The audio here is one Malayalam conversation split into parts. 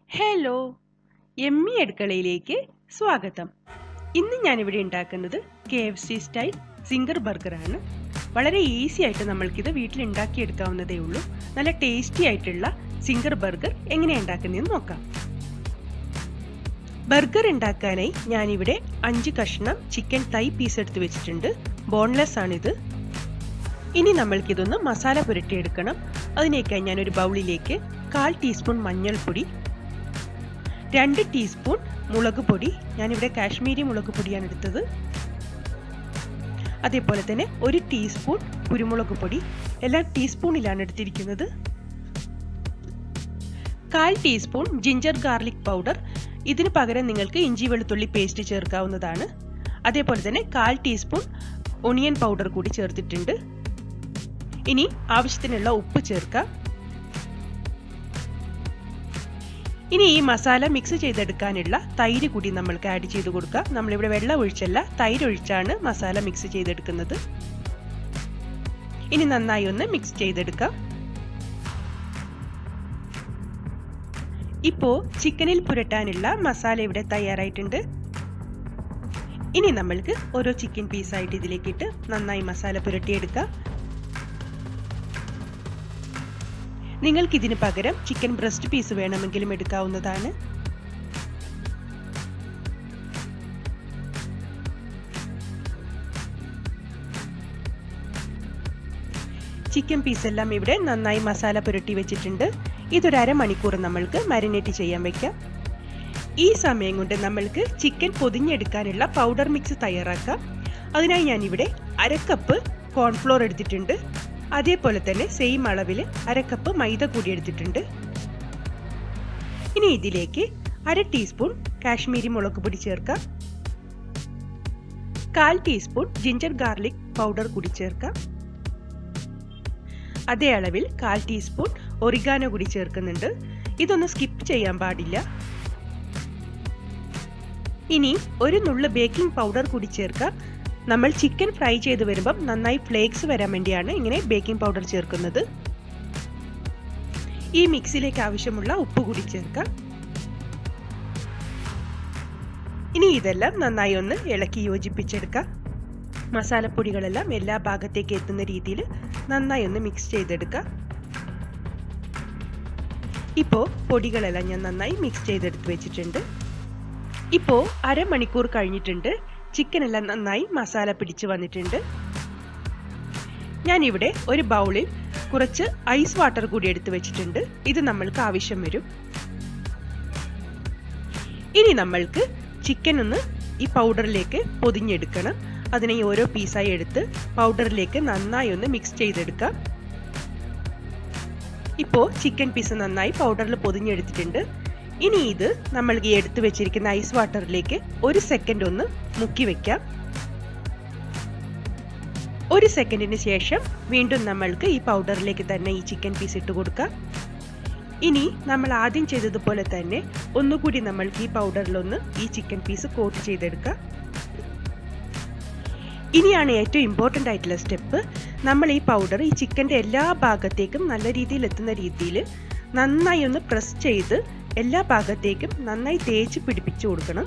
ഹലോ എമ്മി അടുക്കളയിലേക്ക് സ്വാഗതം ഇന്ന് ഞാനിവിടെ ഉണ്ടാക്കുന്നത് K F C style zinger ബർഗറാണ് വളരെ ഈസി ആയിട്ട് നമ്മൾക്കിത് വീട്ടിൽ ഉണ്ടാക്കിയെടുക്കാവുന്നതേ ഉള്ളൂ നല്ല ടേസ്റ്റി ആയിട്ടുള്ള സിംഗർ ബർഗർ എങ്ങനെയാണ് ഉണ്ടാക്കുന്നതെന്ന് നോക്കാം ബർഗർ ഉണ്ടാക്കാനായി ഞാനിവിടെ അഞ്ച് കഷ്ണം ചിക്കൻ തൈ പീസ് എടുത്ത് വെച്ചിട്ടുണ്ട് ബോൺലെസ് ആണിത് ഇനി നമ്മൾക്കിതൊന്ന് മസാല പുരട്ടിയെടുക്കണം അതിനേക്കായി ഞാനൊരു ബൗളിലേക്ക് കാൽ ടീസ്പൂൺ മഞ്ഞൾപ്പൊടി രണ്ട് ടീസ്പൂൺ മുളക് പൊടി ഞാനിവിടെ കാശ്മീരി മുളക് പൊടിയാണ് എടുത്തത് അതേപോലെ തന്നെ ഒരു ടീസ്പൂൺ കുരുമുളക് പൊടി എല്ലാം ടീസ്പൂണിലാണ് എടുത്തിരിക്കുന്നത് കാൽ ടീസ്പൂൺ ജിഞ്ചർ ഗാർലിക് പൗഡർ ഇതിന് പകരം നിങ്ങൾക്ക് ഇഞ്ചി വെളുത്തുള്ളി പേസ്റ്റ് ചേർക്കാവുന്നതാണ് അതേപോലെ തന്നെ കാൽ ടീസ്പൂൺ ഒണിയൻ പൗഡർ കൂടി ചേർത്തിട്ടുണ്ട് ഇനി ആവശ്യത്തിനുള്ള ഉപ്പ് ചേർക്കാം ഇനി ഈ മസാല മിക്സ് ചെയ്തെടുക്കാനുള്ള തൈര് കൂടി നമ്മൾക്ക് ആഡ് ചെയ്ത് കൊടുക്കാം നമ്മളിവിടെ വെള്ളം ഒഴിച്ചല്ല തൈര് ഒഴിച്ചാണ് മസാല മിക്സ് ചെയ്തെടുക്കുന്നത് ഇനി നന്നായി ഒന്ന് മിക്സ് ചെയ്തെടുക്കാം ഇപ്പോ ചിക്കനിൽ പുരട്ടാനുള്ള മസാല ഇവിടെ തയ്യാറായിട്ടുണ്ട് ഇനി നമ്മൾക്ക് ഓരോ ചിക്കൻ പീസായിട്ട് ഇതിലേക്കിട്ട് നന്നായി മസാല പുരട്ടിയെടുക്കാം നിങ്ങൾക്ക് ഇതിന് പകരം ചിക്കൻ ബ്രസ്റ്റ് പീസ് വേണമെങ്കിലും എടുക്കാവുന്നതാണ് ചിക്കൻ പീസ് എല്ലാം ഇവിടെ നന്നായി മസാല പുരട്ടി വെച്ചിട്ടുണ്ട് ഇതൊരു അരമണിക്കൂർ നമ്മൾക്ക് മാരിനേറ്റ് ചെയ്യാൻ വെക്കാം ഈ സമയം കൊണ്ട് നമ്മൾക്ക് ചിക്കൻ പൊതിഞ്ഞെടുക്കാനുള്ള പൗഡർ മിക്സ് തയ്യാറാക്കാം അതിനായി ഞാൻ ഇവിടെ അരക്കപ്പ് കോൺഫ്ലോർ എടുത്തിട്ടുണ്ട് അതേപോലെ തന്നെ സെയിം അളവിൽ അരക്കപ്പ് മൈദ കൂടി എടുത്തിട്ടുണ്ട് ഇനി ഇതിലേക്ക് അര ടീസ്പൂൺ കാശ്മീരി മുളക് പൊടി ചേർക്കാം കാൽ ടീസ്പൂൺ ജിഞ്ചർ ഗാർലിക് പൗഡർ കൂടി ചേർക്കാം അതേ അളവിൽ കാൽ ടീസ്പൂൺ ഒറിഗാനോ കൂടി ചേർക്കുന്നുണ്ട് ഇതൊന്ന് സ്കിപ്പ് ചെയ്യാൻ പാടില്ല ഇനി ഒരു നുള്ളു ബേക്കിംഗ് പൗഡർ കൂടി ചേർക്കാം നമ്മൾ ചിക്കൻ ഫ്രൈ ചെയ്ത് വരുമ്പം നന്നായി ഫ്ലേക്സ് വരാൻ വേണ്ടിയാണ് ഇങ്ങനെ ബേക്കിംഗ് പൗഡർ ചേർക്കുന്നത് ഈ മിക്സിലേക്ക് ആവശ്യമുള്ള ഉപ്പ് കൂടി ചേർക്കാം ഇനി ഇതെല്ലാം നന്നായി ഒന്ന് ഇളക്കി യോജിപ്പിച്ചെടുക്കാം മസാലപ്പൊടികളെല്ലാം എല്ലാ ഭാഗത്തേക്ക് എത്തുന്ന രീതിയിൽ നന്നായി ഒന്ന് മിക്സ് ചെയ്തെടുക്കാം ഇപ്പോൾ പൊടികളെല്ലാം ഞാൻ നന്നായി മിക്സ് ചെയ്തെടുത്ത് വെച്ചിട്ടുണ്ട് ഇപ്പോൾ അരമണിക്കൂർ കഴിഞ്ഞിട്ടുണ്ട് ചിക്കൻ എല്ലാം നന്നായി മസാല പിടിച്ച് വന്നിട്ടുണ്ട് ഞാനിവിടെ ഒരു ബൗളിൽ കുറച്ച് ഐസ് വാട്ടർ കൂടി എടുത്ത് വെച്ചിട്ടുണ്ട് ഇത് നമ്മൾക്ക് ആവശ്യം വരും ഇനി നമ്മൾക്ക് ചിക്കൻ ഒന്ന് ഈ പൗഡറിലേക്ക് പൊതിഞ്ഞെടുക്കണം അതിനെ ഓരോ പീസായി എടുത്ത് പൗഡറിലേക്ക് നന്നായി ഒന്ന് മിക്സ് ചെയ്തെടുക്കാം ഇപ്പോൾ ചിക്കൻ പീസ് നന്നായി പൗഡറിൽ പൊതിഞ്ഞെടുത്തിട്ടുണ്ട് ഇനി ഇത് നമ്മൾ ഈ എടുത്തു വെച്ചിരിക്കുന്ന ഐസ് വാട്ടറിലേക്ക് ഒരു സെക്കൻഡ് ഒന്ന് മുക്കി വെക്കാം ഒരു സെക്കൻഡിന് ശേഷം വീണ്ടും നമ്മൾക്ക് ഈ പൗഡറിലേക്ക് തന്നെ ഈ ചിക്കൻ പീസ് ഇട്ട് കൊടുക്കാം ഇനി നമ്മൾ ആദ്യം ചെയ്തതുപോലെ തന്നെ ഒന്നുകൂടി നമ്മൾക്ക് ഈ പൗഡറിലൊന്ന് ഈ ചിക്കൻ പീസ് കോട്ട് ചെയ്തെടുക്കാം ഇനിയാണ് ഏറ്റവും ഇമ്പോർട്ടൻ്റ് ആയിട്ടുള്ള സ്റ്റെപ്പ് നമ്മൾ ഈ പൗഡർ ഈ ചിക്കൻ്റെ എല്ലാ ഭാഗത്തേക്കും നല്ല രീതിയിൽ എത്തുന്ന രീതിയിൽ നന്നായി ഒന്ന് പ്രസ് ചെയ്ത് എല്ലാ ഭാഗത്തേക്കും നന്നായി തേച്ച് പിടിപ്പിച്ചു കൊടുക്കണം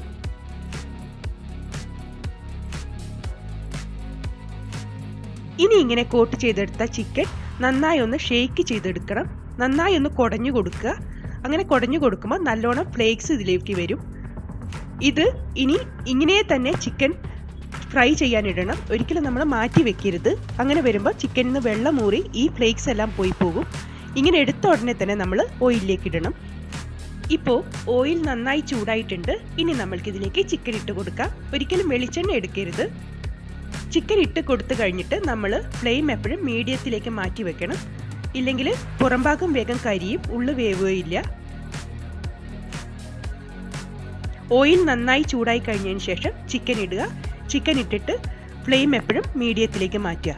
ഇനി ഇങ്ങനെ കോട്ട് ചെയ്തെടുത്ത ചിക്കൻ നന്നായി ഒന്ന് ഷേക്ക് ചെയ്തെടുക്കണം നന്നായി ഒന്ന് കുടഞ്ഞു കൊടുക്കുക അങ്ങനെ കുടഞ്ഞു കൊടുക്കുമ്പോൾ നല്ലോണം ഫ്ലേക്സ് ഇതിലേക്ക് വരും ഇത് ഇനി ഇങ്ങനെ തന്നെ ചിക്കൻ ഫ്രൈ ചെയ്യാനിടണം ഒരിക്കലും നമ്മൾ മാറ്റി വെക്കരുത് അങ്ങനെ വരുമ്പോൾ ചിക്കനിൽ നിന്ന് വെള്ളം മൂറി ഈ ഫ്ലേക്സ് എല്ലാം പോയി പോകും ഇങ്ങനെ എടുത്ത ഉടനെ തന്നെ നമ്മൾ ഓയിലിലേക്ക് ഇടണം ഇപ്പോൾ ഓയിൽ നന്നായി ചൂടായിട്ടുണ്ട് ഇനി നമ്മൾക്ക് ഇതിലേക്ക് ചിക്കൻ ഇട്ട് കൊടുക്കാം ഒരിക്കലും വെളിച്ചെണ്ണ എടുക്കരുത് ചിക്കൻ ഇട്ട് കൊടുത്തു കഴിഞ്ഞിട്ട് നമ്മൾ ഫ്ലെയിം എപ്പോഴും മീഡിയത്തിലേക്ക് മാറ്റി വെക്കണം ഇല്ലെങ്കിൽ പുറംഭാഗം വേഗം കരിയും ഉള്ളു വേവുകയില്ല ഓയിൽ നന്നായി ചൂടായി കഴിഞ്ഞതിന് ശേഷം ചിക്കൻ ഇടുക ചിക്കൻ ഇട്ടിട്ട് ഫ്ലെയിം എപ്പോഴും മീഡിയത്തിലേക്ക് മാറ്റുക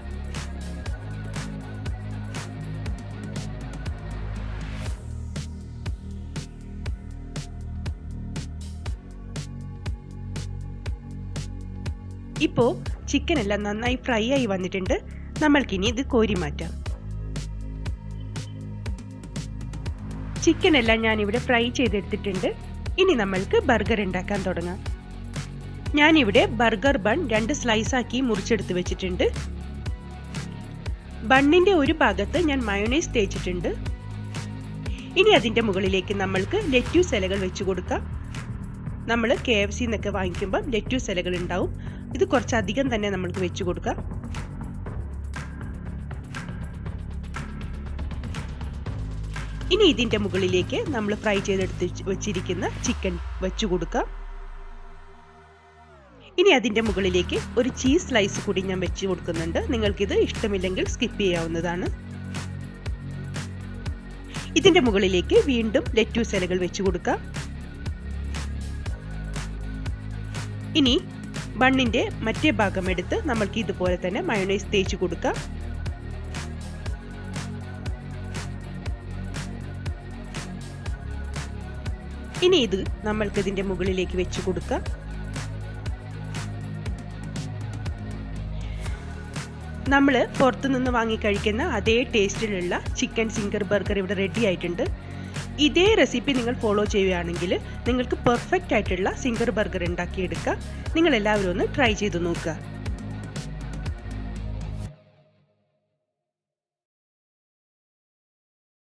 ഇപ്പോൾ ചിക്കൻ എല്ലാം നന്നായി ഫ്രൈ ആയി വന്നിട്ടുണ്ട് നമ്മൾക്കിനി ഇത് കോരി മാറ്റാം ചിക്കൻ എല്ലാം ഞാനിവിടെ ഫ്രൈ ചെയ്തെടുത്തിട്ടുണ്ട് ഇനി നമ്മൾക്ക് ബർഗർ ഉണ്ടാക്കാൻ തുടങ്ങാം ഞാനിവിടെ ബർഗർ ബൺ രണ്ട് സ്ലൈസാക്കി മുറിച്ചെടുത്ത് വെച്ചിട്ടുണ്ട് ബണ്ണിന്റെ ഒരു ഭാഗത്ത് ഞാൻ മയോണൈസ് തേച്ചിട്ടുണ്ട് ഇനി അതിന്റെ മുകളിലേക്ക് നമ്മൾക്ക് ലെറ്റ്യൂസ് ഇലകൾ വെച്ച് കൊടുക്കാം നമ്മൾ കെ എഫ് സി എന്നൊക്കെ വാങ്ങിക്കുമ്പോൾ ലെറ്റ്യൂസ് ഇലകൾ ഉണ്ടാവും ഇത് കുറച്ചധികം തന്നെ നമ്മൾക്ക് വെച്ച് കൊടുക്കാം ഇനി ഇതിന്റെ മുകളിലേക്ക് നമ്മൾ ഫ്രൈ ചെയ്തെടുത്ത് വെച്ചിരിക്കുന്ന ചിക്കൻ വെച്ചു കൊടുക്കാം ഇനി അതിന്റെ മുകളിലേക്ക് ഒരു ചീസ് സ്ലൈസ് കൂടി ഞാൻ വെച്ച് കൊടുക്കുന്നുണ്ട് നിങ്ങൾക്കിത് ഇഷ്ടമില്ലെങ്കിൽ സ്കിപ്പ് ചെയ്യാവുന്നതാണ് ഇതിന്റെ മുകളിലേക്ക് വീണ്ടും ലെറ്റ്യൂസ് ഇലകൾ വെച്ച് കൊടുക്കാം ഇനി ബണ്ണിന്റെ മറ്റേ ഭാഗം എടുത്ത് നമ്മൾക്ക് ഇതുപോലെ തന്നെ മയോണൈസ് തേച്ച് കൊടുക്കാം ഇനി ഇത് നമ്മൾക്ക് ഇതിന്റെ മുകളിലേക്ക് വെച്ച് കൊടുക്കാം നമ്മൾ പുറത്തുനിന്ന് വാങ്ങി കഴിക്കുന്ന അതേ ടേസ്റ്റിലുള്ള ചിക്കൻ സിംഗർ ബർഗർ ഇവിടെ റെഡി ആയിട്ടുണ്ട് ഇതേ റെസിപ്പി നിങ്ങൾ ഫോളോ ചെയ്യുകയാണെങ്കിൽ നിങ്ങൾക്ക് പെർഫെക്റ്റ് ആയിട്ടുള്ള സിംഗർ ബർഗർ ഉണ്ടാക്കിയെടുക്കാം നിങ്ങൾ എല്ലാവരും ഒന്ന് ട്രൈ ചെയ്ത് നോക്കുക